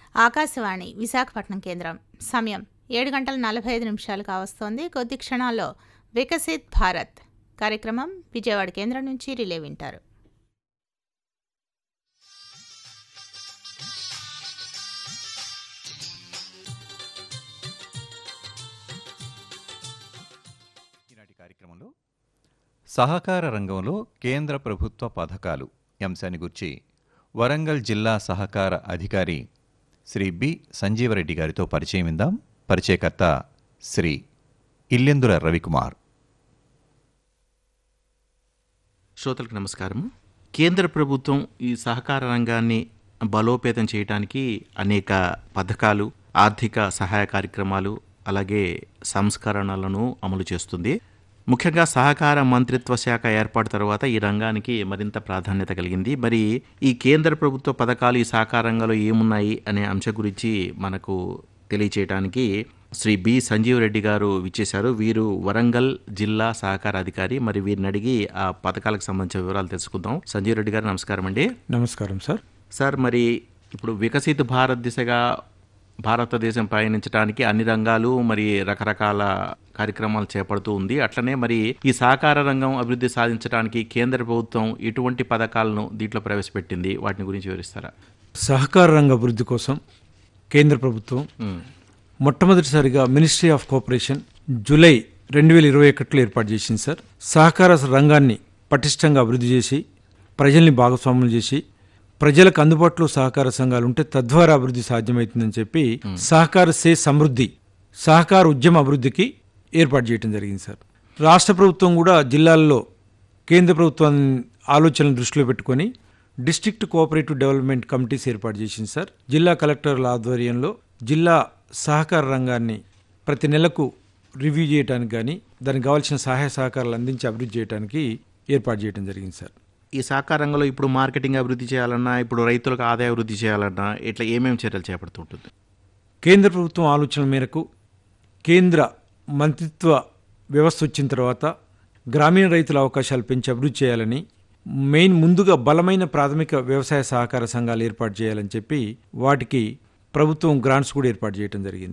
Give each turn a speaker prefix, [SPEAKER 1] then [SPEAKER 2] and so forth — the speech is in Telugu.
[SPEAKER 1] ఆకాశవాణి విశాఖపట్నం కేంద్రం సమయం ఏడు గంటల నలభై ఐదు నిమిషాలు కావస్తోంది కొద్ది క్షణాల్లో వికసిత్ భారత్ కార్యక్రమం విజయవాడ కేంద్రం నుంచి రిలే వింటారు
[SPEAKER 2] ఈనాటి కార్యక్రమంలో సహకార రంగంలో కేంద్ర ప్రభుత్వ పథకాలు ఈ అంశాన్ని గురించి వరంగల్ జిల్లా సహకార అధికారి శ్రీ బి సంజీవరెడ్డి గారితో పరిచయం విందాం పరిచయకర్త శ్రీ ఇల్లెందుల రవికుమార్
[SPEAKER 3] శ్రోతలకు నమస్కారం కేంద్ర ప్రభుత్వం ఈ సహకార రంగాన్ని బలోపేతం చేయడానికి అనేక పథకాలు ఆర్థిక సహాయ కార్యక్రమాలు అలాగే సంస్కరణలను అమలు చేస్తుంది ముఖ్యంగా సహకార మంత్రిత్వ శాఖ ఏర్పాటు తర్వాత ఈ రంగానికి మరింత ప్రాధాన్యత కలిగింది మరి ఈ కేంద్ర ప్రభుత్వ పథకాలు ఈ సహకార రంగంలో ఏమున్నాయి అనే అంశం గురించి మనకు తెలియచేయడానికి శ్రీ బి సంజీవ్ రెడ్డి గారు విచ్చేశారు వీరు వరంగల్ జిల్లా సహకార అధికారి మరి వీరిని అడిగి ఆ పథకాలకు సంబంధించిన వివరాలు తెలుసుకుందాం సంజీవ్ రెడ్డి గారు నమస్కారం అండి
[SPEAKER 4] నమస్కారం సార్
[SPEAKER 3] సార్ మరి ఇప్పుడు వికసిత భారత్ దిశగా భారతదేశం పయనించడానికి అన్ని రంగాలు మరి రకరకాల కార్యక్రమాలు చేపడుతూ ఉంది అట్లనే మరి ఈ సహకార రంగం అభివృద్ధి సాధించడానికి కేంద్ర ప్రభుత్వం ఎటువంటి పథకాలను దీంట్లో ప్రవేశపెట్టింది వాటిని గురించి వివరిస్తారా
[SPEAKER 4] సహకార రంగ అభివృద్ధి కోసం కేంద్ర ప్రభుత్వం
[SPEAKER 3] ఉమ్,
[SPEAKER 4] మొట్టమొదటిసారిగా మినిస్ట్రీ ఆఫ్ కోఆపరేషన్ జూలై రెండు వేల ఇరవై ఒకటిలో ఏర్పాటు చేసింది సార్ సహకార రంగాన్ని పటిష్టంగా అభివృద్ధి చేసి ప్రజల్ని భాగస్వాములు చేసి ప్రజలకు అందుబాటులో సహకార సంఘాలు ఉంటే తద్వారా అభివృద్ధి సాధ్యమవుతుందని చెప్పి సహకార సే సమృద్ధి సహకార ఉద్యమ అభివృద్ధికి ఏర్పాటు చేయడం జరిగింది సార్ రాష్ట్ర ప్రభుత్వం కూడా జిల్లాల్లో కేంద్ర ప్రభుత్వం ఆలోచనలు దృష్టిలో పెట్టుకొని డిస్ట్రిక్ట్ కోఆపరేటివ్ డెవలప్మెంట్ కమిటీస్ ఏర్పాటు చేసింది సార్ జిల్లా కలెక్టర్ల ఆధ్వర్యంలో జిల్లా సహకార రంగాన్ని ప్రతి నెలకు రివ్యూ చేయడానికి కానీ దానికి కావాల్సిన సహాయ సహకారాలు అందించి అభివృద్ధి చేయడానికి ఏర్పాటు చేయడం జరిగింది సార్
[SPEAKER 3] ఈ సహకార రంగంలో ఇప్పుడు మార్కెటింగ్ అభివృద్ధి చేయాలన్నా ఇప్పుడు రైతులకు ఆదాయ అభివృద్ధి చేయాలన్నా ఇట్లా ఏమేమి చర్యలు చేపడుతుంటుంది
[SPEAKER 4] కేంద్ర ప్రభుత్వం ఆలోచన మేరకు కేంద్ర మంత్రిత్వ వ్యవస్థ వచ్చిన తర్వాత గ్రామీణ రైతుల అవకాశాలు పెంచి అభివృద్ధి చేయాలని మెయిన్ ముందుగా బలమైన ప్రాథమిక వ్యవసాయ సహకార సంఘాలు ఏర్పాటు చేయాలని చెప్పి వాటికి ప్రభుత్వం గ్రాంట్స్ కూడా ఏర్పాటు చేయడం జరిగింది